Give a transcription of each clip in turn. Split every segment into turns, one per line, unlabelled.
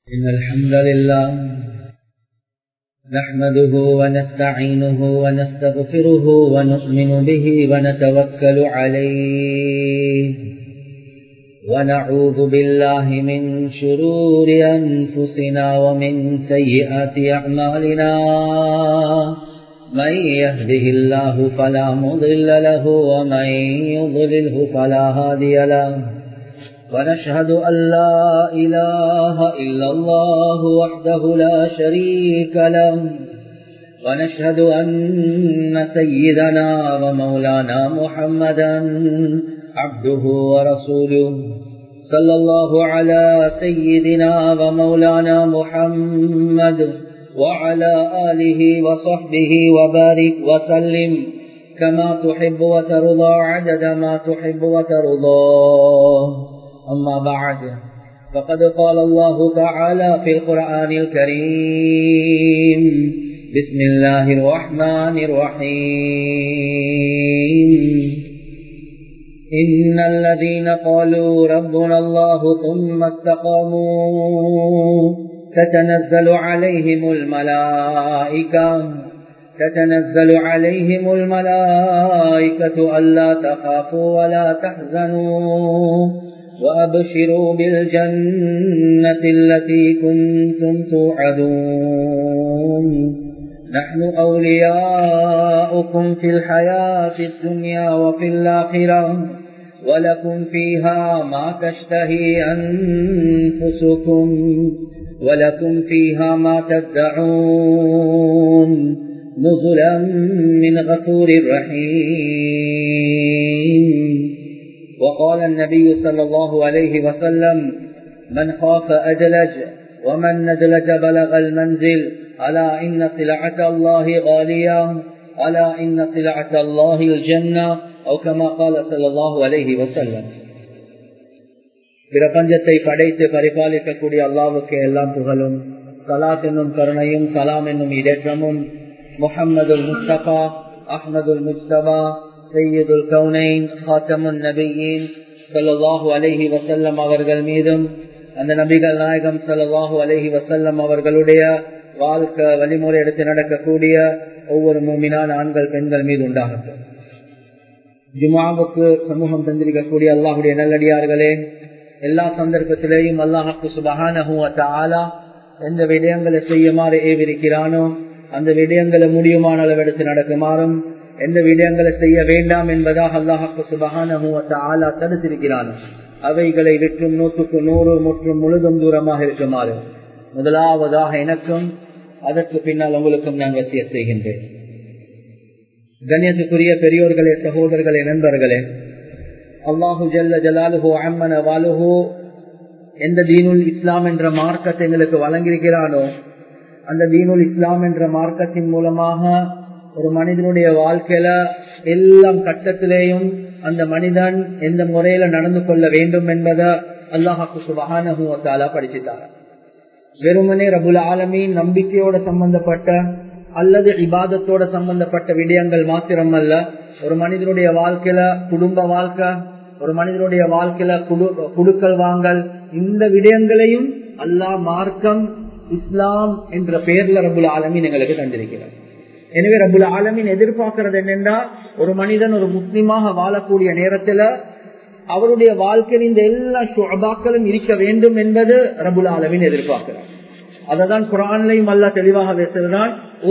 إن الحمد لله نحمده ونستعينه ونستغفره ونؤمن به ونتوكل عليه ونعوذ بالله من شرور أنفسنا ومن سيئات أعمالنا من يهده الله فلا مضل له ومن يضلله فلا هادي له ونشهد أن لا إله إلا الله وحده لا شريك له ونشهد أن سيدنا ومولانا محمدا عبده ورسوله صلى الله على سيدنا ومولانا محمد وعلى آله وصحبه وبارك وسلم كما تحب وترضى عدد ما تحب وترضى أما بعد فقد قال الله تعالى في القرآن الكريم بسم الله الرحمن الرحيم إن الذين قالوا ربنا الله ثم استقاموا تتنزل عليهم الملائكة تتنزل عليهم الملائكة ألا تخافوا ولا تحزنوا وأبشروا بالجنة التي كنتم توعدون نحن أولياؤكم في الحياة الدنيا وفي الآخرة ولكم فيها ما تشتهي أنفسكم ولكم فيها ما تدعون نزلا من غفور رحيم وقال النبي صلى الله عليه وسلم من خاف أدلج ومن ندلج بلغ المنزل ألا إن سلعة الله غالية ألا إن سلعة الله الجنة أو كما قال صلى الله عليه وسلم பிரபஞ்சத்தை படைத்து பரிபாலிக்கக்கூடிய அல்லாவுக்கு எல்லாம் புகழும் சலாத் என்னும் கருணையும் சலாம் என்னும் இடேற்றமும் முகம்மதுல் முஸ்தபா அஹ்மதுல் முஸ்தபா சையதுல் கவுனைன் ஹாத்தமுன் நபியின் சல்லாஹூ அலஹி வசல்லம் அவர்கள் மீதும் அந்த நபிகள் நாயகம் சல்லாஹூ அலஹி வசல்லம் அவர்களுடைய வாழ்க்கை வழிமுறை எடுத்து நடக்கக்கூடிய ஒவ்வொரு மூமினான ஆண்கள் பெண்கள் மீது உண்டாகட்டும் ஜுமாவுக்கு சமூகம் தந்திருக்கக்கூடிய அல்லாஹுடைய நல்லடியார்களே எல்லா சந்தர்ப்பத்திலேயும் அல்லாஹாக்கு சுபகான எந்த விடயங்களை செய்யுமாறு ஏவிருக்கிறானோ அந்த விடயங்களை முடியுமான அளவெடுத்து நடக்குமாறும் எந்த விடயங்களை செய்ய வேண்டாம் என்பதாக அல்லாஹாக்கு சுபகான ஆலா தடுத்திருக்கிறானோ அவைகளை விற்றும் நூற்றுக்கு நூறு மற்றும் முழுதும் தூரமாக இருக்குமாறு முதலாவதாக எனக்கும் அதற்கு பின்னால் உங்களுக்கும் நான் வசிய செய்கின்றேன் கண்ணியத்துக்குரிய பெரியோர்களே சகோதரர்களே நண்பர்களே அல்லாஹு ஜல்ல ஜலாலுஹோ அம்மன வாலுஹோ எந்த தீனுல் இஸ்லாம் என்ற மார்க்கத்தை எங்களுக்கு வழங்கியிருக்கிறானோ அந்த தீனுல் இஸ்லாம் என்ற மார்க்கத்தின் மூலமாக ஒரு மனிதனுடைய வாழ்க்கையில எல்லாம் கட்டத்திலேயும் அந்த மனிதன் எந்த முறையில நடந்து கொள்ள வேண்டும் என்பதை அல்லாஹாக்கு சுபகான படிச்சுட்டார் வெறுமனே ரபுல் ஆலமின் நம்பிக்கையோட சம்பந்தப்பட்ட அல்லது இபாதத்தோட சம்பந்தப்பட்ட விடயங்கள் மாத்திரம் அல்ல ஒரு மனிதனுடைய வாழ்க்கையில குடும்ப வாழ்க்கை ஒரு மனிதனுடைய வாழ்க்கையில குடு குடுக்கல் வாங்கல் இந்த விடயங்களையும் அல்லாஹ் மார்க்கம் இஸ்லாம் என்ற பெயர்ல ரபுல் ஆலமின் எங்களுக்கு தந்திருக்கிறார் எனவே ரபுல் ஆலமின் எதிர்பார்க்கிறது என்னென்றா ஒரு மனிதன் ஒரு முஸ்லிமாக வாழக்கூடிய நேரத்துல அவருடைய வாழ்க்கையில் இந்த எல்லா ஷுபாக்களும் இருக்க வேண்டும் என்பது ரபுல் ஆலமின் எதிர்பார்க்கிறார் அததான் குரான்லையும் அல்லா தெளிவாக பேசுகிறான்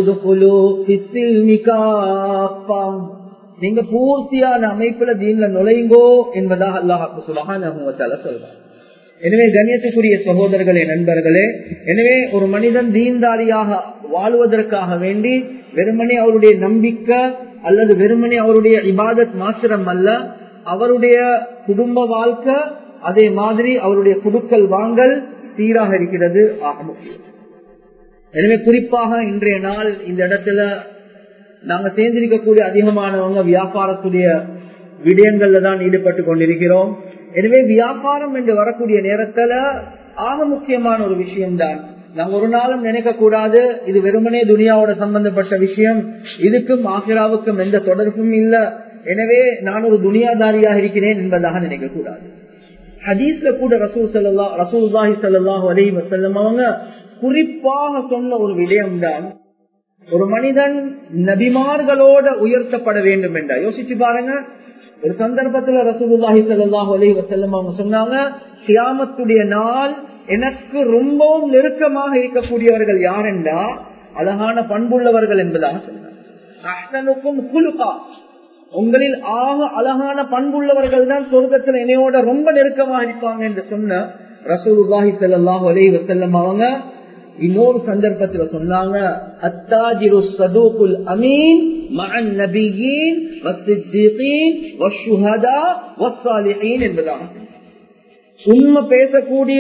நீங்க பூர்த்தியான அமைப்புல தீன்ல நுழைங்கோ என்பதாக அல்லாஹாக்கு சுலகான சொல்றார் எனவே கண்ணியத்துக்குரிய சகோதரர்களே நண்பர்களே எனவே ஒரு மனிதன் தீன்தாரியாக வாழ்வதற்காக வேண்டி வெறுமனே அவருடைய நம்பிக்கை அல்லது வெறுமனே அவருடைய இபாதத் மாத்திரம் அல்ல அவருடைய குடும்ப வாழ்க்கை அதே மாதிரி அவருடைய குடுக்கல் வாங்கல் சீராக இருக்கிறது ஆக முக்கியம் எனவே குறிப்பாக இன்றைய நாள் இந்த இடத்துல நாங்க சேர்ந்திருக்கக்கூடிய அதிகமானவங்க வியாபாரத்துடைய விடயங்கள்ல தான் ஈடுபட்டு கொண்டிருக்கிறோம் எனவே வியாபாரம் என்று வரக்கூடிய நேரத்துல ஆக முக்கியமான ஒரு விஷயம்தான் நாங்க ஒரு நாளும் நினைக்க கூடாது இது வெறுமனே துனியாவோட சம்பந்தப்பட்ட விஷயம் இதுக்கும் ஆசிராவுக்கும் எந்த தொடர்பும் இல்ல எனவே நான் ஒரு துனியாதாரியாக இருக்கிறேன் என்பதாக நினைக்க கூடாது ஹதீஸ்ல கூட ரசூல் சல்லா ரசூல்லாஹி சல்லாஹூ அலி வசல்லம் அவங்க குறிப்பாக சொன்ன ஒரு விடயம்தான் ஒரு மனிதன் நபிமார்களோட உயர்த்தப்பட வேண்டும் என்ற யோசிச்சு பாருங்க ஒரு சந்தர்ப்பத்துல ரசூலுல்லாஹி ஸல்லல்லாஹு அலைஹி வஸல்லம் அவங்க சொன்னாங்க கியாமத்துடைய நாள் எனக்கு ரொம்பவும் நெருக்கமாக இருக்கக்கூடியவர்கள் யார் என்றா அழகான பண்புள்ளவர்கள் என்பதாக சொன்னாங்க அஹ்சனுக்கும் குலுகா உங்களில் ஆக அழகான பண்புள்ளவர்கள் தான் சொர்க்கத்தில் என்னையோட ரொம்ப நெருக்கமாக இருப்பாங்க என்று சொன்ன ரசூலுல்லாஹி ஸல்லல்லாஹு அலைஹி வஸல்லம் அவங்க இன்னொரு சந்தர்ப்பத்துல சொன்னாங்க அத்தாஜிரு சதூகுல் அமீன் மகன் நபியின் வசித்தீன் வஷுஹதா வசாலிஹீன் என்பதாக உண்மை பேசக்கூடிய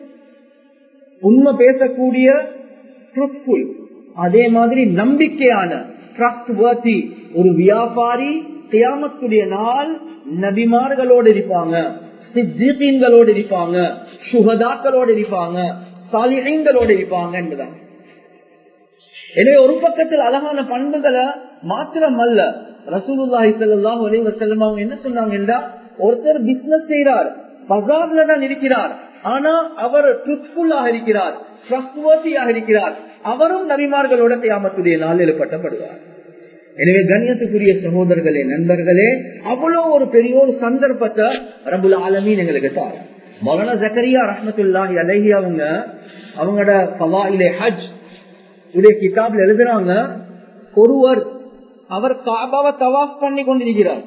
உண்மை பேசக்கூடிய ட்ரூத்ஃபுல் அதே மாதிரி நம்பிக்கையான ட்ரஸ்ட் வர்த்தி ஒரு வியாபாரி தியாமத்துடைய நாள் நபிமார்களோடு இருப்பாங்க சித்தீன்களோடு இருப்பாங்க சுகதாக்களோடு இருப்பாங்க சாலிகளோடு இருப்பாங்க என்பதான் எனவே ஒரு பக்கத்தில் அழகான பண்புகளை மாத்திரம் அல்ல ரசூலுல்லாஹி ஸல்லல்லாஹு அலைஹி வஸல்லம் அவங்க என்ன சொன்னாங்கன்னா ஒருத்தர் பிசினஸ் செய்யறார் பஜார்ல தான் இருக்கிறார் ஆனா அவர் ட்ரூத்ஃபுல்லாக இருக்கிறார் ட்ரஸ்ட்வர்த்தியாக இருக்கிறார் அவரும் நபிமார்களோட தியாமத்துடைய நாள் எழுப்பட்டப்படுவார் எனவே கண்ணியத்துக்குரிய சகோதரர்களே நண்பர்களே அவ்வளவு ஒரு பெரிய ஒரு சந்தர்ப்பத்தை ரபுல் ஆலமீன் எங்களுக்கு தார் மௌலானா ஜக்கரியா ரஹமத்துல்லாஹி அலஹி அவங்க அவங்களோட பவாயிலே ஹஜ் உடைய கிதாப்ல எழுதுறாங்க ஒருவர் அவர் காபாவை தவாஃப் பண்ணி கொண்டிருக்கிறார்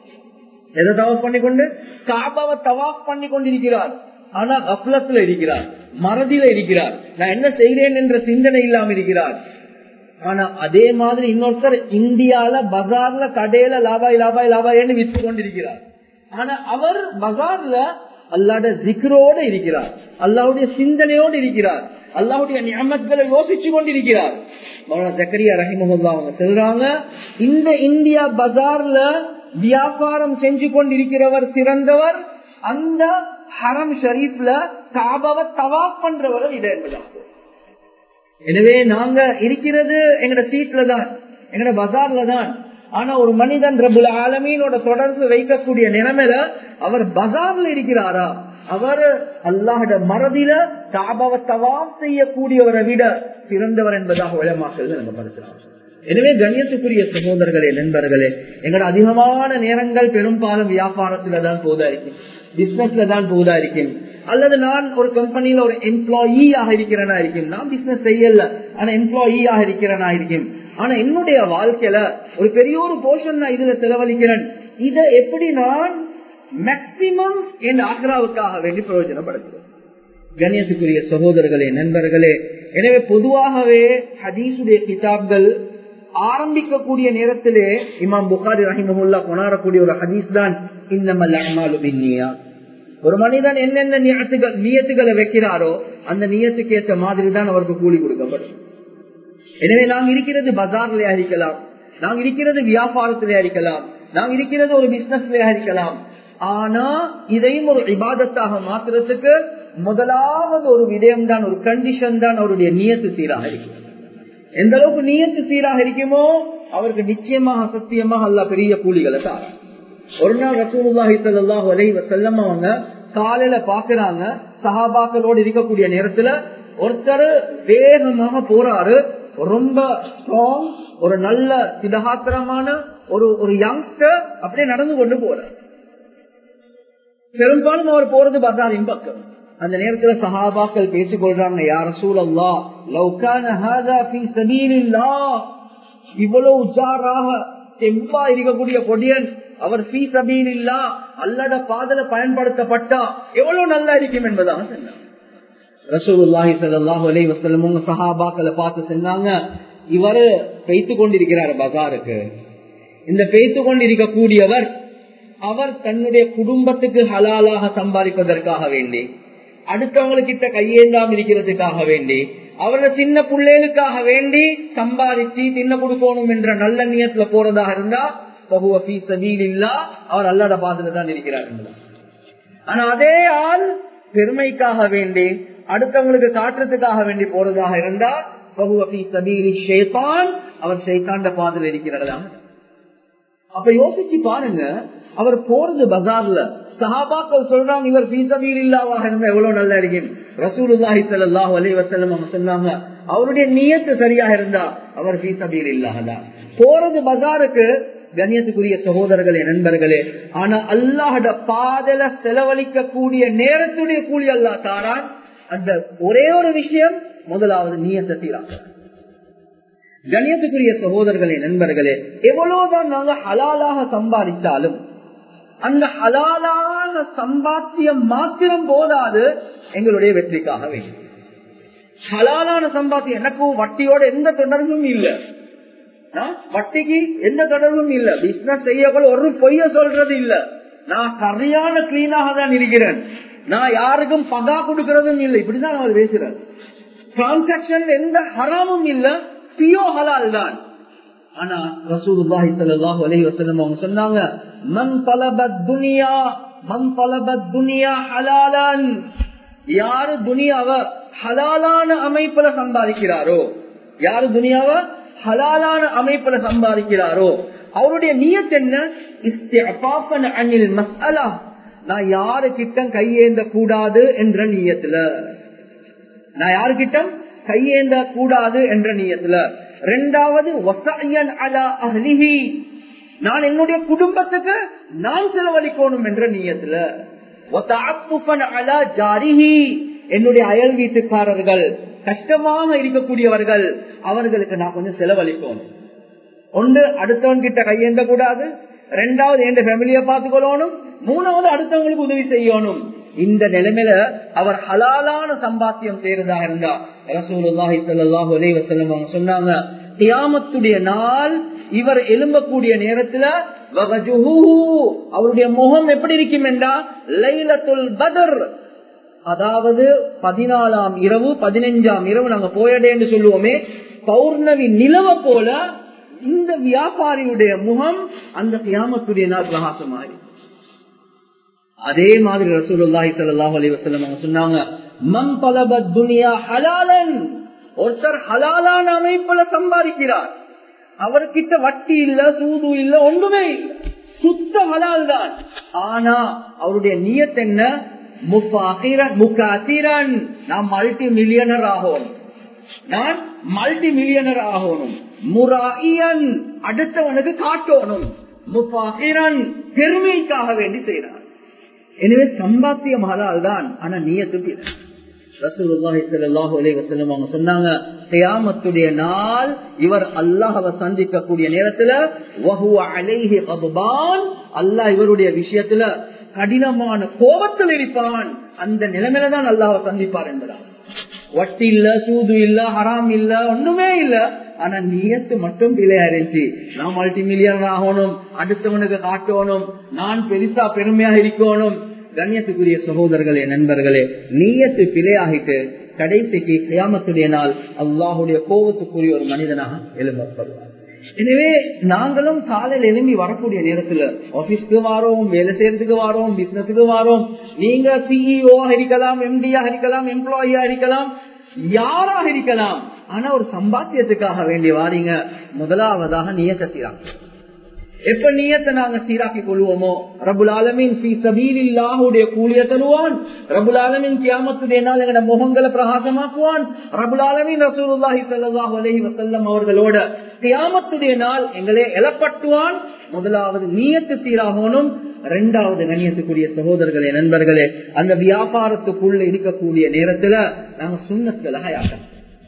எதை தவாஃப் பண்ணி கொண்டு காபாவை தவாஃப் பண்ணி கொண்டிருக்கிறார் ஆனா அப்லத்துல இருக்கிறார் மறதியில இருக்கிறார் நான் என்ன செய்கிறேன் என்ற சிந்தனை இல்லாம இருக்கிறார் ஆனா அதே மாதிரி இன்னொருத்தர் இந்தியால பஜார்ல கடையில லாபாய் லாபாய் லாபாய்னு விற்று கொண்டிருக்கிறார் ஆனா அவர் பஜார்ல அல்லாட ஜிக்ரோட இருக்கிறார் அல்லாவுடைய சிந்தனையோடு இருக்கிறார் அல்லாவுடைய நியமத்களை யோசிச்சு கொண்டிருக்கிறார் ஜக்கரியா ரஹிமஹுல்லா அவங்க சொல்றாங்க இந்த இந்தியா பஜார்ல வியாபாரம் செஞ்சு கொண்டிருக்கிறவர் சிறந்தவர் அந்த ஹரம் ஷரீப்ல காபாவை தவாப் பண்றவரை விட என்பதாகும் எனவே நாங்க இருக்கிறது எங்கட சீட்ல தான் எங்கட பஜார்ல தான் ஆனா ஒரு மனிதன் ரபுல் ஆலமீனோட தொடர்பு வைக்கக்கூடிய நிலைமையில அவர் பஜார்ல இருக்கிறாரா அவர் அல்லாஹோட மறதில தாபாவ தவாம் செய்யக்கூடியவரை விட சிறந்தவர் என்பதாக உலமாக்கள் நம்ம படுத்துறாங்க எனவே கண்ணியத்துக்குரிய சகோதரர்களே நண்பர்களே எங்களோட அதிகமான நேரங்கள் பெரும்பாலும் வியாபாரத்துல தான் போதா இருக்கும் பிசினஸ்ல தான் போதா இருக்கும் அல்லது நான் ஒரு கம்பெனியில ஒரு எம்ப்ளாயியாக இருக்கிறேனா இருக்கும் நான் பிசினஸ் செய்யல ஆனா எம்ப்ளாயியாக இருக்கிறேனா இருக்கும் ஆனா என்னுடைய வாழ்க்கையில ஒரு பெரிய ஒரு போர்ஷன் நான் இதுல செலவழிக்கிறேன் இதை எப்படி நான் மேக்சிமம் என் ஆக்ராவுக்காக வேண்டி பிரயோஜனப்படுத்துவேன் கண்ணியத்துக்குரிய சகோதரர்களே நண்பர்களே எனவே பொதுவாகவே ஹதீசுடைய கிதாப்கள் ஆரம்பிக்கக்கூடிய நேரத்திலே இமாம் புகாரி ரஹிமஹுல்லா கொண்டாடக்கூடிய ஒரு ஹதீஸ் தான் இந்த ஒரு மனிதன் என்னென்ன நியத்துகள் நியத்துகளை வைக்கிறாரோ அந்த நியத்துக்கு ஏற்ற மாதிரி தான் அவருக்கு கூலி கொடுக்கப்படும் எனவே நாம் இருக்கிறது பஜார்லயா இருக்கலாம் நாம் இருக்கிறது வியாபாரத்திலே இருக்கலாம் நாம் இருக்கிறது ஒரு பிசினஸ்லயா இருக்கலாம் ஆனா இதையும் ஒரு விவாதத்தாக மாத்துறதுக்கு முதலாவது ஒரு விடயம் தான் ஒரு கண்டிஷன் தான் அவருடைய நியத்து சீராக இருக்கும் எந்த அளவுக்கு நியத்து சீராக இருக்குமோ அவருக்கு நிச்சயமாக சத்தியமாக அல்ல பெரிய கூலிகளை தார ஒரு நாள் ரசூலுல்லாஹி ஸல்லல்லாஹு அலைஹி வஸல்லம் அவங்க காலையில பாக்குறாங்க சஹாபாக்களோடு இருக்கக்கூடிய நேரத்துல ஒருத்தர் வேகமாக போறாரு ரொம்ப ஸ்ட்ராங் ஒரு நல்ல திடகாத்திரமான ஒரு ஒரு யங்ஸ்டர் அப்படியே நடந்து கொண்டு போறார் பெரும்பாலும் அவர் போறது பசாரின் பக்கம் அந்த நேரத்துல சஹாபாக்கள் பேசிக் கொள்றாங்க யார சூழல்லா லவ்கான இவ்வளவு உச்சாராக தெம்பா இருக்கக்கூடிய கொடியன் அவர் ஃபீ சபீல் இல்லா அல்லட பாதல பயன்படுத்தப்பட்டா எவ்வளவு நல்லா இருக்கும் என்பதாக சொன்னார் ரசூலுல்லாஹி ஸல்லல்லாஹு அலைஹி வஸல்லம் உங்க சஹாபாக்களை பார்த்து சொன்னாங்க இவரு பெய்த்து கொண்டிருக்கிறார் பஜாருக்கு இந்த பெய்த்து கொண்டிருக்கக்கூடியவர் அவர் தன்னுடைய குடும்பத்துக்கு ஹலாலாக சம்பாதிப்பதற்காக வேண்டி அடுத்தவங்களுக்கிட்ட கையேந்தாம இருக்கிறதுக்காக வேண்டி அவரோட சின்ன பிள்ளைகளுக்காக வேண்டி சம்பாதிச்சு தின்ன கொடுக்கணும் என்ற நல்ல நியத்துல போறதாக இருந்தா அவர் அல்லாத பாதத்துல தான் இருக்கிறார் ஆனா அதே ஆள் பெருமைக்காக வேண்டி அடுத்தவங்களுக்கு காட்டுறதுக்காக வேண்டி போறதாக இருந்தா அவர் சைத்தாண்ட பாதையில் இருக்கிறதா அப்ப யோசிச்சு பாருங்க அவர் போறது பஜார்ல சஹாபாக்கள் சொல்றாங்க இவர் பீசபீல் இல்லாவாக இருந்தா எவ்வளவு நல்லா இருக்கும் ரசூலுல்லாஹி ஸல்லல்லாஹு அலைஹி வஸல்லம் அவங்க சொன்னாங்க அவருடைய நியத்து சரியாக இருந்தா அவர் பீசபீல் இல்லாதான் போறது பஜாருக்கு கண்ணியத்துக்குரிய சகோதரர்களே நண்பர்களே ஆனா அல்லாஹட பாதல செலவழிக்க கூடிய நேரத்துடைய கூலி அல்லா தாரான் அந்த ஒரே ஒரு விஷயம் முதலாவது நீயத்தை சீராக கண்ணியத்துக்குரிய சகோதரர்களே நண்பர்களே எவ்வளவுதான் நாங்க ஹலாலாக சம்பாதிச்சாலும் அந்த ஹலாலான சம்பாத்தியம் மாத்திரம் போதாது எங்களுடைய வெற்றிக்காக வேண்டும் ஹலாலான சம்பாத்தியம் எனக்கும் வட்டியோட எந்த தொடர்பும் இல்லை வட்டிக்கு எந்த தொடர்பும் இல்ல பிசினஸ் செய்யக்கூட ஒரு பொய்ய சொல்றது இல்ல நான் சரியான கிளீனாக தான் இருக்கிறேன் நான் யாருக்கும் பகா கொடுக்கறதும் இல்லை இப்படிதான் அவர் பேசுறாரு டிரான்சாக்சன் எந்த ஹராமும் இல்ல பியோ ஹலால் தான் ஆனா ரசூலுல்லாஹி ஸல்லல்லாஹு அலைஹி வஸல்லம் அவங்க சொன்னாங்க மன் தலபத் துனியா மன் தலபத் துனியா ஹலாலன் யாரு துனியாவ ஹலாலான அமைப்புல சம்பாதிக்கிறாரோ யாரு துனியாவ ஹலாலான அமைப்புல சம்பாதிக்கிறாரோ அவருடைய நியத் என்ன அனில் மசாலா நான் யாரு கிட்டம் கையேந்த கூடாது என்ற நீயத்துல நான் யாரு கிட்டம் கையேந்த கூடாது என்ற நீயத்துல ரெண்டாவது நான் என்னுடைய குடும்பத்துக்கு நான் செலவழிக்கணும் என்ற நீயத்துல என்னுடைய அயல் வீட்டுக்காரர்கள் கஷ்டமாக இருக்கக்கூடியவர்கள் அவர்களுக்கு நான் கொஞ்சம் செலவழிக்கணும் ஒன்று அடுத்தவன் கிட்ட கையேந்த கூடாது ரெண்டாவது என் ஃபேமிலியை பார்த்துக்கொள்ளணும் மூணாவது அடுத்தவங்களுக்கு உதவி செய்யணும் இந்த நிலைமையில அவர் ஹலாலான சம்பாத்தியம் செய்யறதா இருந்தா ரசூலுல்லாஹி ஸல்லல்லாஹு அலைஹி வஸல்லம் அவங்க சொன்னாங்க கியாமத்துடைய நாள் இவர் எழும்பக்கூடிய நேரத்துல அவருடைய முகம் எப்படி இருக்கும் என்றா லைலத்துல் பதர் அதாவது பதினாலாம் இரவு பதினஞ்சாம் இரவு நாங்க போயடேன்னு சொல்லுவோமே பௌர்ணமி நிலவ போல இந்த வியாபாரியுடைய முகம் அந்த கியாமத்துடைய நாள் பிரகாசமாயி அதே மாதிரி ரசூலுல்லாஹி ஸல்லல்லாஹு அலைஹி வஸல்லம் அவங்க சொன்னாங்க மன் தலபத் துனியா ஹலாலன் ஒருத்தர் ஹலாலான அமைப்புல சம்பாதிக்கிறார் அவர்கிட்ட வட்டி இல்ல சூது இல்ல ஒன்றுமே இல்ல சுத்த ஹலால் தான் ஆனா அவருடைய நியத் என்ன நான் மல்டி மில்லியனர் ஆகணும் நான் மல்டி மில்லியனர் ஆகணும் முராயன் அடுத்தவனுக்கு காட்டணும் முஃபாகிரன் பெருமைக்காக வேண்டி செய்யறார் எனவே சம்பாத்தியம் ஹலால் தான் ஆனா நீயத்துக்கு இல்லை ரசூலுல்லாஹி ஸல்லல்லாஹு அலைஹி வஸல்லம் அவங்க சொன்னாங்க கியாமத்துடைய நாள் இவர் அல்லாஹ்வை சந்திக்கக்கூடிய நேரத்துல வஹுவ அலைஹி கத்பான் அல்லாஹ் இவருடைய விஷயத்துல கடினமான கோபத்தில் இருப்பான் அந்த நிலைமையில தான் அல்லாஹ்வை சந்திப்பார் என்பதா வட்டி இல்ல சூது இல்ல ஹராம் இல்ல ஒண்ணுமே இல்ல ஆனா நியத்து மட்டும் பிழையா இருந்துச்சு நான் மல்டி மில்லியன் ஆகணும் அடுத்தவனுக்கு காட்டணும் நான் பெருசா பெருமையா இருக்கணும் கண்ணியத்துக்குரிய சகோதரர்களே நண்பர்களே நீயத்து பிழையாகிட்டு கடைசிக்கு கியாமத்துடைய நாள் அல்லாஹுடைய கோபத்துக்குரிய ஒரு மனிதனாக எழுப்பப்படுவார் எனவே நாங்களும் காலையில் எழும்பி வரக்கூடிய நேரத்துல ஆபீஸ்க்கு வாரோம் வேலை செய்யறதுக்கு வாரோம் பிசினஸுக்கு வாரோம் நீங்க சிஇஓ இருக்கலாம் எம்டியா இருக்கலாம் எம்ப்ளாயியா இருக்கலாம் யாராக இருக்கலாம் ஆனா ஒரு சம்பாத்தியத்துக்காக வேண்டி வாரீங்க முதலாவதாக நியத்த சீராங்க எப்ப நீயத்தை நாங்க சீராக்கி கொள்வோமோ ரபுல் ஆலமின் சபீலில்லாஹுடைய கூலிய தருவான் ரபுல் ஆலமின் கியாமத்துடைய நாள் எங்கட முகங்களை பிரகாசமாக்குவான் ரபுல் ஆலமின் ரசூலுல்லாஹி ஸல்லல்லாஹு அலைஹி வஸல்லம் அவர்களோட கியாமத்துடைய நாள் எங்களே எழப்பட்டுவான் முதலாவது நீயத்து சீராகணும் இரண்டாவது கண்ணியத்துக்குரிய சகோதரர்களே நண்பர்களே அந்த வியாபாரத்துக்குள்ள இருக்கக்கூடிய நேரத்துல நாங்க சுண்ணத்துல ஹயாட்டம்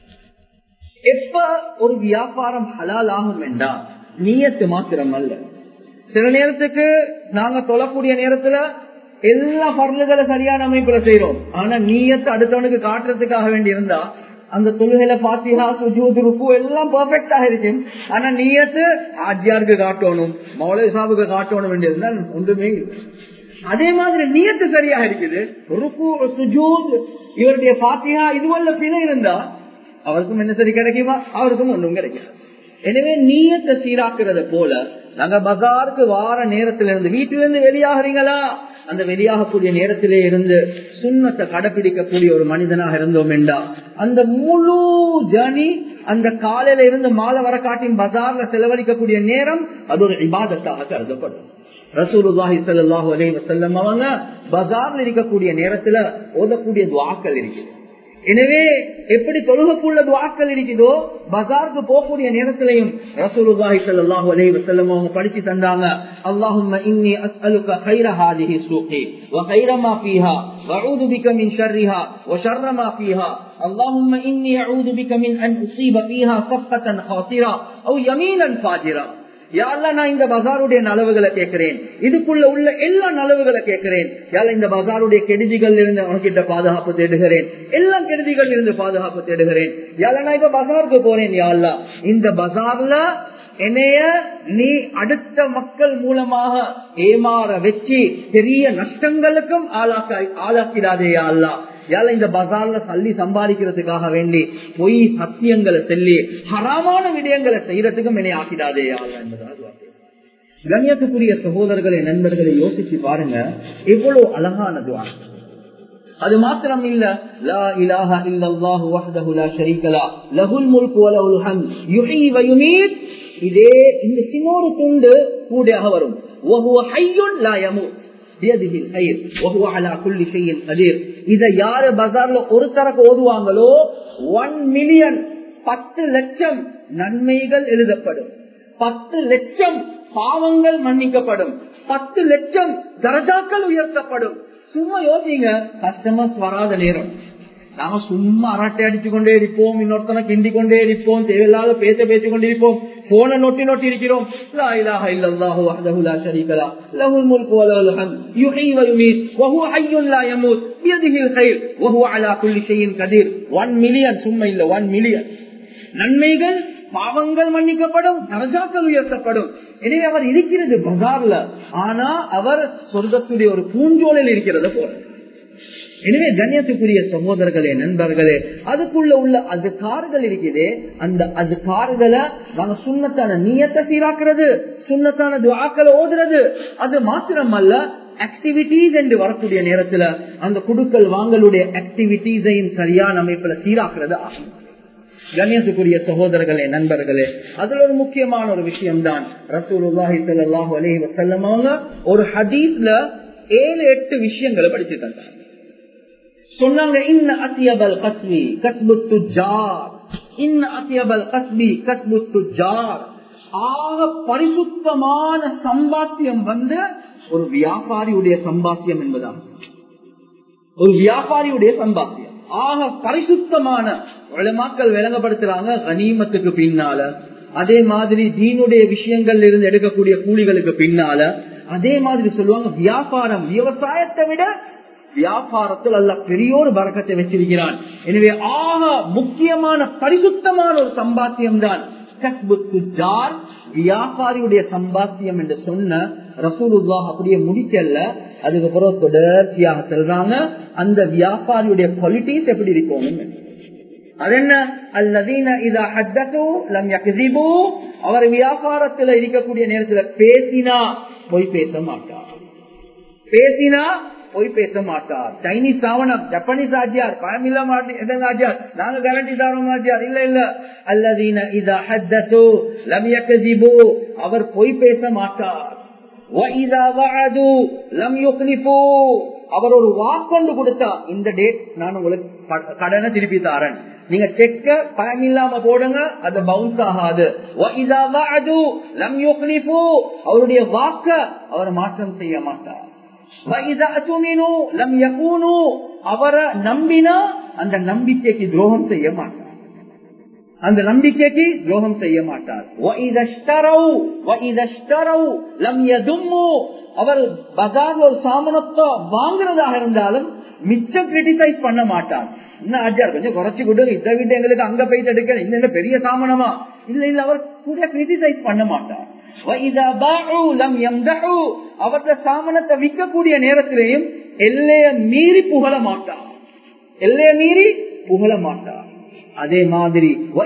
எப்ப ஒரு வியாபாரம் ஹலால் ஆகும் என்றா நீயத்து மாத்திரம் அல்ல சில நேரத்துக்கு நாங்க தொழக்கூடிய நேரத்துல எல்லா பரலுகளை சரியான அமைப்புல செய்யறோம் ஆனா நீயத்து அடுத்தவனுக்கு காட்டுறதுக்காக வேண்டி இருந்தா அந்த தொழுகையில பாத்தியா சுஜூத் ருக்கு எல்லாம் பெர்ஃபெக்டாக இருக்கும் ஆனா நீயத்து ஆஜியாருக்கு காட்டணும் மௌலை சாபுக்கு காட்டணும் வேண்டியதுன்னா ஒன்றுமே இல்லை அதே மாதிரி நீயத்து சரியாக இருக்குது ருக்கு சுஜூத் இவருடைய பாத்தியா இதுவல்ல பிணை இருந்தா அவருக்கும் என்ன சரி கிடைக்குமா அவருக்கும் ஒன்றும் கிடைக்காது எனவே நீயத்தை சீராக்குறத போல நாங்க பஜாருக்கு வார நேரத்துல இருந்து வீட்டிலிருந்து வெளியாகிறீங்களா அந்த வெளியாகக்கூடிய நேரத்திலே இருந்து சுண்ணத்தை கடைபிடிக்கக்கூடிய ஒரு மனிதனாக இருந்தோம் என்றா அந்த முழு ஜனி அந்த காலையில இருந்து மாலை வர காட்டின் பஜார்ல செலவழிக்கக்கூடிய நேரம் அது ஒரு இபாதத்தாக கருதப்படும் ரசூலுல்லாஹி ஸல்லல்லாஹு அலைஹி வஸல்லம் அவங்க பஜார்ல இருக்கக்கூடிய நேரத்துல ஓதக்கூடிய துஆக்கள் இருக்குது எனவே எப்படி தொழுகக்குள்ள துவாக்கள் இருக்குதோ பஜாருக்கு போகக்கூடிய நேரத்திலையும் ரசூலுல்லாஹி ஸல்லல்லாஹு அலைஹி வஸல்லம் அவங்க படிச்சு தந்தாங்க அல்லாஹும்ம இன்னி அஸ்அலுக கைர ஹாதிஹி சூகி வ கைர மா ஃபீஹா வஅஊது பிக மின் ஷர்ரிஹா வ ஷர்ர மா ஃபீஹா اللهم إني أعوذ بك من أن أصيب فيها صفقة خاسرة أو يمينا فاجرا யாழ்லா நான் இந்த பசாருடைய நலவுகளை கேட்கிறேன் இதுக்குள்ள உள்ள எல்லா நலவுகளை கேட்கிறேன் யாழ இந்த பசாருடைய கெடுதிகள் இருந்து உனக்கிட்ட பாதுகாப்பு தேடுகிறேன் எல்லா கெடுதிகள் இருந்து பாதுகாப்பு தேடுகிறேன் யாழ நான் இப்ப பசாருக்கு போறேன் யாழ்லா இந்த பசார்ல என்னைய நீ அடுத்த மக்கள் மூலமாக ஏமாற வச்சு பெரிய நஷ்டங்களுக்கும் ஆளாக்க ஆளாக்கிறாதே அல்லா யால இந்த பசார்ல சல்லி சம்பாதிக்கிறதுக்காக வேண்டி பொய் சத்தியங்களை சொல்லி ஹராமான விடயங்களை செய்யறதுக்கும் என்னை ஆக்கிடாதே அல்லா என்பதாக கண்ணியத்துக்குரிய சகோதரர்களை நண்பர்களை யோசிச்சு பாருங்க எவ்வளவு அழகான துவா அது மாத்திரம் இல்ல லா இலாஹ இல்லல்லாஹு வஹ்தஹு லா ஷரீக லா லஹுல் முல்கு வ லஹுல் ஹம்த் யுஹ்யி வ யுமீத் இதே இந்த சின்னொரு துண்டு கூடையாக வரும் وهو حي لا يموت بيده الخير وهو على كل شيء قدير இத யாரு பஜார்ல ஒரு தரக்கு ஓதுவாங்களோ ஒன் மில்லியன் பத்து லட்சம் நன்மைகள் எழுதப்படும் பத்து லட்சம் பாவங்கள் மன்னிக்கப்படும் பத்து லட்சம் தரஜாக்கள் உயர்த்தப்படும் சும்மா யோசிங்க கஸ்டமர்ஸ் வராத நேரம் நாம சும்மா அரட்டை அடிச்சு கொண்டே இருப்போம் இன்னொருத்தனை கிண்டி கொண்டே இருப்போம் தேவையில்லாத பேச பேசிக் கொண்டிருப்போம் போன நொட்டி நொட்டி இருக்கிறோம் லா இலாஹ இல்லல்லாஹு வஹ்தஹு லா ஷரீக லஹ் லஹுல் முல்கு வ லஹுல் ஹம்த் யுஹ்யி வ யுமீத் வ ஹுவ ஹய்யுன் லா யமூத் பியதிஹில் கைர் வ ஹுவ அலா குல்லி ஷைஇன் கதீர் 1 மில்லியன் சும்மா இல்ல 1 மில்லியன் நன்மைகள் பாவங்கள் மன்னிக்கப்படும் தரஜாக்கள் உயர்த்தப்படும் எனவே அவர் இருக்கிறது பஜார்ல ஆனா அவர் சொர்க்கத்துடைய ஒரு பூஞ்சோலில் இருக்கிறத போல எனவே கண்ணியத்துக்குரிய சகோதரர்களே நண்பர்களே அதுக்குள்ள உள்ள அது கார்கள் இருக்குது அந்த அது கார்களை நாங்க சுண்ணத்தான நீயத்தை சீராக்குறது சுண்ணத்தான துவாக்களை ஓதுறது அது மாத்திரம் அல்ல ஆக்டிவிட்டிஸ் என்று வரக்கூடிய நேரத்துல அந்த குடுக்கல் வாங்கலுடைய ஆக்டிவிட்டிஸையும் சரியான அமைப்புல சீராக்குறது ஆகும் கண்ணியத்துக்குரிய சகோதரர்களே நண்பர்களே அதுல ஒரு முக்கியமான ஒரு விஷயம் தான் ரசூலுல்லாஹி ஸல்லல்லாஹு அலைஹி வஸல்லம் அவங்க ஒரு ஹதீஸ்ல ஏழு எட்டு விஷயங்களை படிச்சு தந்தாங்க சொன்னாங்க இன்ன அத்தியபல் கஸ்மி கஸ்பு துஜார் இன்ன அத்தியபல் கஸ்மி கஸ்பு துஜார் ஆக பரிசுத்தமான சம்பாத்தியம் வந்து ஒரு வியாபாரியுடைய சம்பாத்தியம் என்பதாம் ஒரு வியாபாரியுடைய சம்பாத்தியம் ஆக பரிசுத்தமான மக்கள் விளங்கப்படுத்துறாங்க கனிமத்துக்கு பின்னால அதே மாதிரி தீனுடைய விஷயங்கள்ல இருந்து எடுக்கக்கூடிய கூலிகளுக்கு பின்னால அதே மாதிரி சொல்லுவாங்க வியாபாரம் விவசாயத்தை விட வியாபாரத்தில் அல்ல பெரிய ஒரு பறக்கத்தை வச்சிருக்கிறான் எனவே ஆக முக்கியமான பரிசுத்தமான ஒரு சம்பாத்தியம் தான் வியாபாரியுடைய சம்பாத்தியம் என்று சொன்ன ரசூலுல்லா அப்படியே முடிக்கல அதுக்கப்புறம் தொடர்ச்சியாக செல்றாங்க அந்த வியாபாரியுடைய குவாலிட்டிஸ் எப்படி இருக்கணும் அது என்ன அல்லதீன இதா ஹத்தோ லம் யக்ஸிபு அவர் வியாபாரத்துல இருக்கக்கூடிய நேரத்துல பேசினா போய் பேச மாட்டார் பேசினா போய் பேச மாட்டார் சைனீஸ் ஆவணம் ஜப்பானீஸ் ஆஜியார் பழமில்ல மாட்டேன் ஆஜியார் நாங்க கேரண்டி தரோம் ஆஜியார் இல்ல இல்ல அல்லதீன இதா ஹத்தோ லம் யக்ஸிபு அவர் போய் பேச மாட்டார் அவர் ஒரு வாக்கொண்டு கொடுத்தா இந்த டேட் நான் உங்களுக்கு கடனை திருப்பி தாரேன் நீங்க செக்க பயன் இல்லாம போடுங்க அது பவுன்ஸ் ஆகாது அவருடைய வாக்க அவர் மாற்றம் செய்ய மாட்டார் அவரை நம்பினா அந்த நம்பிக்கைக்கு துரோகம் செய்ய மாட்டார் அந்த நம்பிக்கைக்கு துரோகம் செய்ய மாட்டார் அவர் பஜார் ஒரு சாமனத்தை வாங்குறதாக இருந்தாலும் மிச்சம் கிரிட்டிசைஸ் பண்ண மாட்டார் என்ன ஆச்சார் கொஞ்சம் குறைச்சு கொடுங்க இதை விட்டு எங்களுக்கு அங்க போயிட்டு எடுக்க இந்த பெரிய சாமனமா இல்ல இல்ல அவர் கூட கிரிட்டிசைஸ் பண்ண மாட்டார் அவற்ற சாமனத்தை விற்கக்கூடிய நேரத்திலேயும் எல்லைய மீறி புகழ மாட்டார் எல்லைய மீறி புகழ மாட்டார் அதே மாதிரி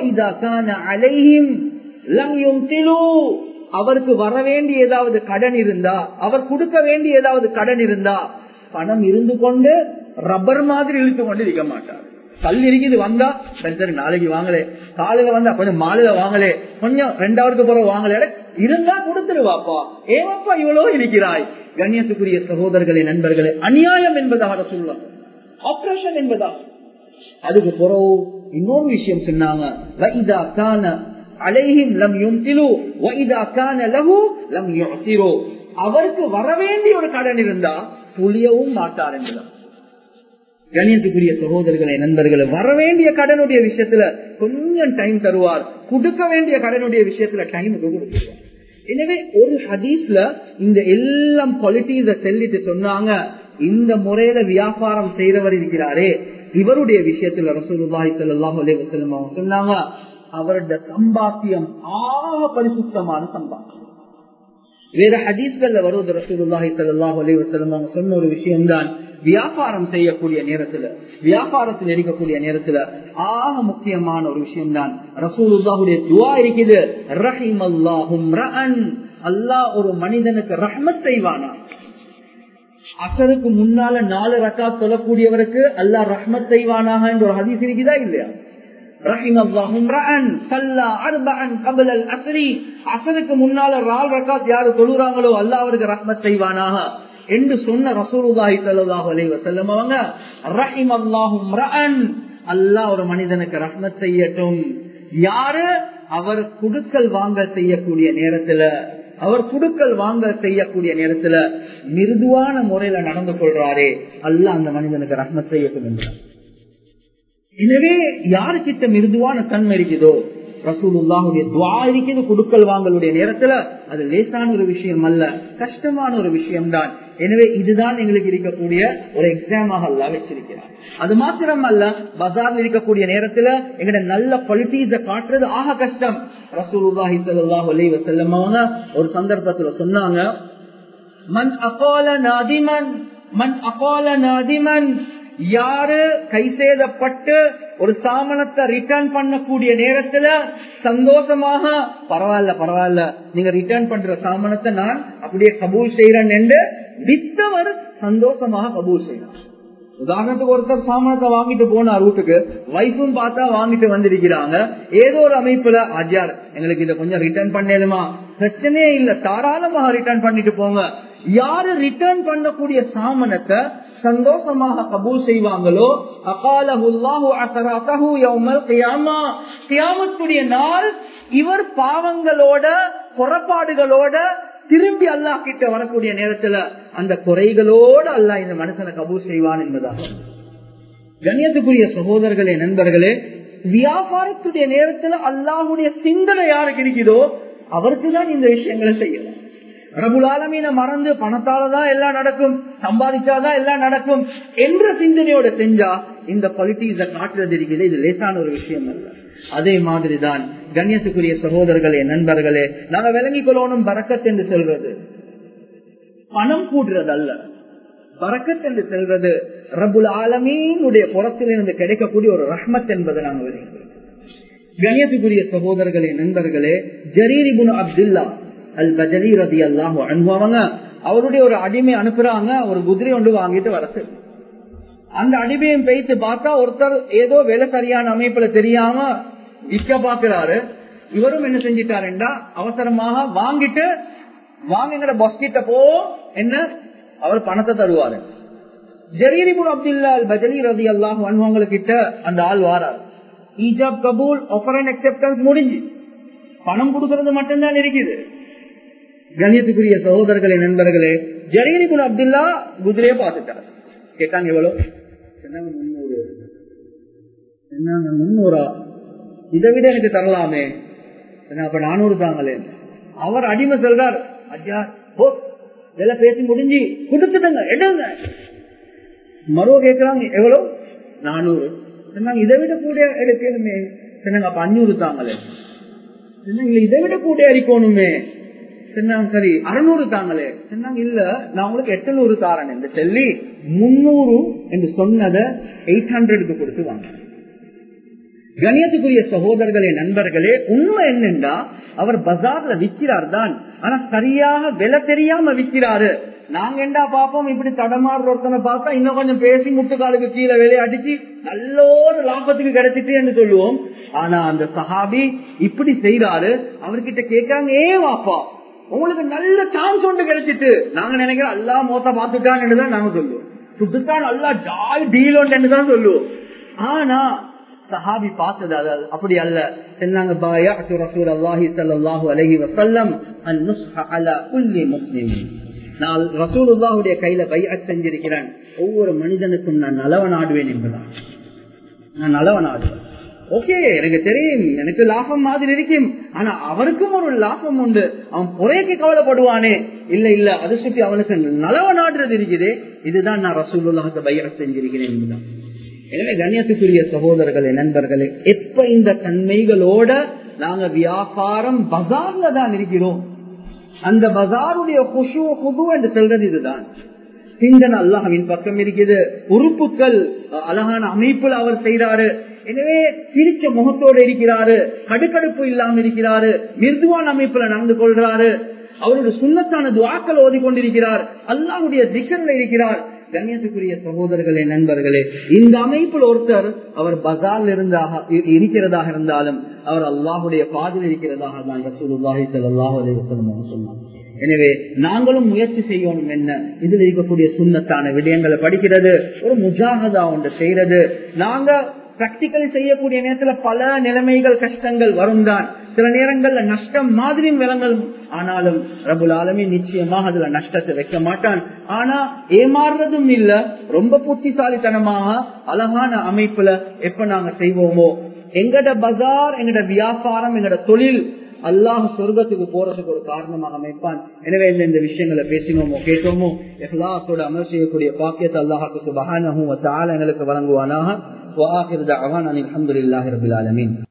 அவருக்கு வர வேண்டிய ஏதாவது கடன் இருந்தா அவர் கொடுக்க வேண்டிய ஏதாவது கடன் இருந்தா பணம் இருந்து கொண்டு ரப்பர் மாதிரி இழுத்து கொண்டு இருக்க மாட்டார் கல் இருக்குது வந்தா சரி சரி நாளைக்கு வாங்கலே காலையில வந்தா கொஞ்சம் மாலையில வாங்கலே கொஞ்சம் ரெண்டாவதுக்கு பிறகு வாங்கலே இருந்தா கொடுத்துருவாப்பா ஏவாப்பா இவ்வளவு இருக்கிறாய் கண்ணியத்துக்குரிய சகோதரர்களே நண்பர்களே அநியாயம் என்பதாக சொல்லுவாங்க ஆபரேஷன் என்பதா அதுக்கு பிறகு இன்னொரு விஷயம் சொன்னாங்க வைதா கான அலைஹிம் லம் யும்திலு வைதா கான லஹு லம் யுசிரு அவருக்கு வர வேண்டிய ஒரு கடன் இருந்தா புளியவும் மாட்டார் என்பதான் கணியத்துக்குரிய சகோதரர்களை நண்பர்களை வர வேண்டிய கடனுடைய விஷயத்துல கொஞ்சம் டைம் தருவார் கொடுக்க வேண்டிய கடனுடைய விஷயத்துல டைம் கொடுத்துருவார் எனவே ஒரு ஹதீஸ்ல இந்த எல்லாம் குவாலிட்டிஸ சொல்லிட்டு சொன்னாங்க இந்த முறையில வியாபாரம் செய்யறவர் இருக்கிறாரே இவருடைய விஷயத்துல ரசூலுல்லாஹி ஸல்லல்லாஹு அலைஹி வஸல்லம் அவங்க சொன்னாங்க அவருடைய சம்பாத்தியம் ஆக பரிசுத்தமான சம்பாத்தியம் வேற ஹதீஸ்கள்ல வருவது ரசூலுல்லாஹி ஸல்லல்லாஹு அலைஹி வஸல்லம் அவங்க சொன்ன ஒரு விஷயம்தான் வியாபாரம் செய்யக்கூடிய நேரத்துல வியாபாரத்தில் இருக்கக்கூடிய நேரத்துல ஆக முக்கியமான ஒரு விஷயம் தான் ரசூலுல்லாஹுடைய துவா இருக்குது ரஹிம் அல்லாஹும் அல்லாஹ் ஒரு மனிதனுக்கு ரஹ்மத் செய்வானா அசருக்கு முன்னால நாலு ரக்கா சொல்லக்கூடியவருக்கு அல்லாஹ் ரஹ்மத் செய்வானாக என்ற ஒரு ஹதீஸ் இருக்குதா இல்லையா அசருக்கு முன்னால ரால் ரக்காத் யாரு தொழுறாங்களோ அல்லா அவருக்கு ரஹ்மத் செய்வானாக என்று சொன்ன ரசூலுல்லாஹி ஸல்லல்லாஹு அலைஹி வஸல்லம் அவங்க ரஹிம் அல்லாஹும் ரஅன் அல்லாஹ் ஒரு மனிதனுக்கு ரஹ்மத் செய்யட்டும் யாரு அவர் குடுக்கல் வாங்க செய்யக்கூடிய நேரத்துல அவர் குடுக்கல் வாங்க செய்யக்கூடிய நேரத்துல மிருதுவான முறையில நடந்து கொள்றாரே அல்லாஹ் அந்த மனிதனுக்கு ரஹ்மத் செய்யட்டும் என்றார் எனவே யாருக்கிட்ட மிருதுவான தன்மை இருக்குதோ ரசூலுல்லாஹுடைய துவா இருக்குது குடுக்கல் வாங்கலுடைய நேரத்துல அது லேசான ஒரு விஷயம் அல்ல கஷ்டமான ஒரு விஷயம் தான் எனவே இதுதான் எங்களுக்கு இருக்கக்கூடிய ஒரு எக்ஸாமாக அல்ல வச்சிருக்கிறார் அது மாத்திரம் அல்ல பஜார்ல இருக்கக்கூடிய நேரத்துல எங்கட நல்ல குவாலிட்டிஸ காட்டுறது ஆக கஷ்டம் ரசூலுல்லாஹி ஸல்லல்லாஹு அலைஹி வஸல்லம் அவங்க ஒரு சந்தர்ப்பத்துல சொன்னாங்க மன் அகால நாதிமன் மன் அகால நாதிமன் யாரு கை சேதப்பட்டு ஒரு சாமனத்தை ரிட்டர்ன் பண்ணக்கூடிய நேரத்துல சந்தோஷமாக பரவாயில்ல பரவாயில்ல நீங்க ரிட்டர்ன் பண்ற சாமனத்தை நான் அப்படியே கபூல் செய்யறேன் என்று வித்தவர் சந்தோஷமாக கபூல் செய்யறார் உதாரணத்துக்கு ஒருத்தர் சாமானத்தை வாங்கிட்டு போனார் வீட்டுக்கு வைஃபும் பார்த்தா வாங்கிட்டு வந்திருக்கிறாங்க ஏதோ ஒரு அமைப்புல ஆஜார் எங்களுக்கு இதை கொஞ்சம் ரிட்டர்ன் பண்ணலுமா பிரச்சனையே இல்ல தாராளமாக ரிட்டர்ன் பண்ணிட்டு போங்க யாரு ரிட்டர்ன் பண்ணக்கூடிய சாமனத்தை சந்தோஷமாக கபூல் செய்வாங்களோ அகாலஹுல்லாஹுடைய நாள் இவர் பாவங்களோட புறப்பாடுகளோட திரும்பி அல்லாஹ் கிட்ட வரக்கூடிய நேரத்துல அந்த குறைகளோடு அல்லாஹ் இந்த மனுஷனை கபூல் செய்வான் என்பதாக கண்ணியத்துக்குரிய சகோதரர்களே நண்பர்களே வியாபாரத்துடைய நேரத்துல அல்லாஹுடைய சிந்தனை யாருக்கு இருக்குதோ அவருக்கு தான் இந்த விஷயங்களை செய்யலாம் ரபுலாலமீன மறந்து பணத்தாலதான் எல்லாம் நடக்கும் சம்பாதிச்சாதான் எல்லாம் நடக்கும் என்ற சிந்தனையோட செஞ்சா இந்த பாலிட்டிக்ஸ காட்டுறது இருக்குது இது லேசான ஒரு விஷயம் அல்ல அதே மாதிரிதான் கண்ணியத்துக்குரிய சகோதரர்களே நண்பர்களே நாங்க விளங்கிக் கொள்ளணும் பறக்கத் என்று சொல்றது பணம் கூடுறது அல்ல பறக்கத் என்று செல்வது ரபுல் ஆலமீனுடைய புறத்திலிருந்து கிடைக்கக்கூடிய ஒரு ரஹ்மத் என்பதை நாங்கள் விளங்கிக்கிறோம் கண்ணியத்துக்குரிய சகோதரர்களே நண்பர்களே ஜரீரிபுன் அப்துல்லா அல் பஜலி ரதி அல்லாஹ் அனுபவங்க அவருடைய ஒரு அடிமை அனுப்புறாங்க ஒரு குதிரை ஒன்று வாங்கிட்டு வரது அந்த அடிமையும் பேய்த்து பார்த்தா ஒருத்தர் ஏதோ வேலை சரியான அமைப்புல தெரியாம விற்க பாக்குறாரு இவரும் என்ன செஞ்சிட்டாருண்டா அவசரமாக வாங்கிட்டு வாங்குங்கிற பஸ் கிட்ட போ என்ன அவர் பணத்தை தருவாரு ஜரீரிபுல் அப்துல்லா அல் பஜலி ரதி அல்லாஹ் அனுபவங்களுக்கிட்ட அந்த ஆள் வாரார் ஈஜாப் கபூல் ஆஃபர் அண்ட் அக்செப்டன்ஸ் முடிஞ்சு பணம் கொடுக்கறது மட்டும்தான் இருக்குது கணியத்துக்குரிய சகோதரர்களே நண்பர்களே ஜரீரி குண அப்துல்லா குதிரைய பார்த்துட்டார் கேட்டாங்க எவ்வளவு சொன்னாங்க முன்னூறு சொன்னாங்க முன்னூறா இதை விட எனக்கு தரலாமே அப்ப நானூறு தாங்களே அவர் அடிமை சொல்றார் ஐயா ஓ இதெல்லாம் பேசி முடிஞ்சு கொடுத்துட்டுங்க எடுங்க மருவ கேட்கிறாங்க எவ்வளவு நானூறு சொன்னாங்க இதை விட கூட எடுக்கணுமே சொன்னாங்க அப்ப அஞ்சூறு தாங்களே சொன்னாங்க இதை விட கூட அடிக்கணுமே சொன்னாங்க சரி அறுநூறு தாங்களே சொன்னாங்க இல்ல நான் உங்களுக்கு எட்டுநூறு தாரன் என்று சொல்லி முன்னூறு என்று சொன்னதை எயிட் ஹண்ட்ரடுக்கு கொடுத்து வாங்க கணியத்துக்குரிய சகோதரர்களே நண்பர்களே உண்மை என்னண்டா அவர் பஜார்ல விற்கிறார் தான் ஆனா சரியாக விலை தெரியாம விற்கிறாரு நாங்க என்ன பார்ப்போம் இப்படி தடமாடுற ஒருத்தனை பார்த்தா இன்னும் கொஞ்சம் பேசி முட்டுக்காலுக்கு கீழே வெளியே அடிச்சு நல்ல ஒரு லாபத்துக்கு கிடைச்சிட்டு என்று சொல்லுவோம் ஆனா அந்த சஹாபி இப்படி செய்யறாரு அவர்கிட்ட கேட்காங்க ஏ வாப்பா உங்களுக்கு நல்ல சான்ஸ் ஒன்று கிடைச்சிட்டு நாங்க நினைக்கிறோம் அல்லா மோத்த பார்த்துட்டான்னு தான் நாங்க சொல்லுவோம் சுட்டுத்தான் நல்லா ஜாய் டீல் ஒன்று தான் சொல்லுவோம் ஆனா சஹாபி பார்த்தது அது அப்படி அல்ல சொன்னாங்க பாயாத்து ரசூல் அல்லாஹி ஸல்லல்லாஹு அலைஹி வஸல்லம் அன் நுஸ்ஹ அலா குல்லி முஸ்லிம் நான் ரசூலுல்லாஹுடைய கையில பைஅத் செஞ்சிருக்கிறேன் ஒவ்வொரு மனிதனுக்கும் நான் நலவ நாடுவேன் என்பதான் நான் நலவ நாடுவேன் ஓகே எனக்கு தெரியும் எனக்கு லாபம் மாதிரி இருக்கும் ஆனா அவருக்கும் ஒரு லாபம் உண்டு அவன் புறைக்கு கவலைப்படுவானே இல்ல இல்ல அதை சுற்றி அவனுக்கு நலவ நாடுறது இருக்குது இதுதான் நான் ரசூலுல்லாஹுக்கு பைஅத் செஞ்சிருக்கிறேன் என்பதான் எனவே கண்ணியத்துக்குரிய சகோதரர்களே நண்பர்களே எப்ப இந்த தன்மைகளோட நாங்க வியாபாரம் பஜார்ல தான் இருக்கிறோம் அந்த பஜாருடைய குஷு குது என்று சொல்றது இதுதான் சிந்தனை அல்லாஹின் பக்கம் இருக்குது உறுப்புகள் அழகான அமைப்புல அவர் செய்யறாரு எனவே சிரிச்ச முகத்தோடு இருக்கிறாரு கடுக்கடுப்பு இல்லாம இருக்கிறாரு மிருதுவான அமைப்புல நடந்து கொள்றாரு அவருடைய சுண்ணத்தான துவாக்கள் ஓதி கொண்டிருக்கிறார் அல்லாஹுடைய திக்கர்ல இருக்கிறார் கண்ணியத்துக்குரிய சகோதரர்களே நண்பர்களே இந்த அமைப்பில் ஒருத்தர் அவர் பஜார்ல இருந்தாக இருக்கிறதாக இருந்தாலும் அவர் அல்லாஹுடைய பாதில் இருக்கிறதாக தான் ரசூலுல்லாஹி ஸல்லல்லாஹு அலைஹி வஸல்லம் சொன்னார் எனவே நாங்களும் முயற்சி செய்யணும் என்ன இதுல இருக்கக்கூடிய சுண்ணத்தான விடயங்களை படிக்கிறது ஒரு முஜாகதா ஒன்று செய்யறது நாங்க பிராக்டிக்கலி செய்யக்கூடிய நேரத்துல பல நிலைமைகள் கஷ்டங்கள் வரும் தான் சில நேரங்கள்ல நஷ்டம் மாதிரியும் விலங்கல் ஆனாலும் ரபுல் ஆலமி நிச்சயமாக அதுல நஷ்டத்தை வைக்க மாட்டான் ஆனா ஏமாறுறதும் இல்ல ரொம்ப புத்திசாலித்தனமாக அழகான அமைப்புல எப்ப நாங்க செய்வோமோ எங்கட பஜார் எங்கட வியாபாரம் எங்கட தொழில் அல்லாஹ் சொர்க்கத்துக்கு போறதுக்கு ஒரு காரணமாக அமைப்பான் எனவே இந்த விஷயங்களை பேசினோமோ கேட்டோமோ எஹ்லாசோட அமல் செய்யக்கூடிய பாக்கியத்தை அல்லாஹாக்கு சுபஹானஹு வ தஆலா எங்களுக்கு வழங்குவானாக وآخر دعوانا الحمد لله رب العالمين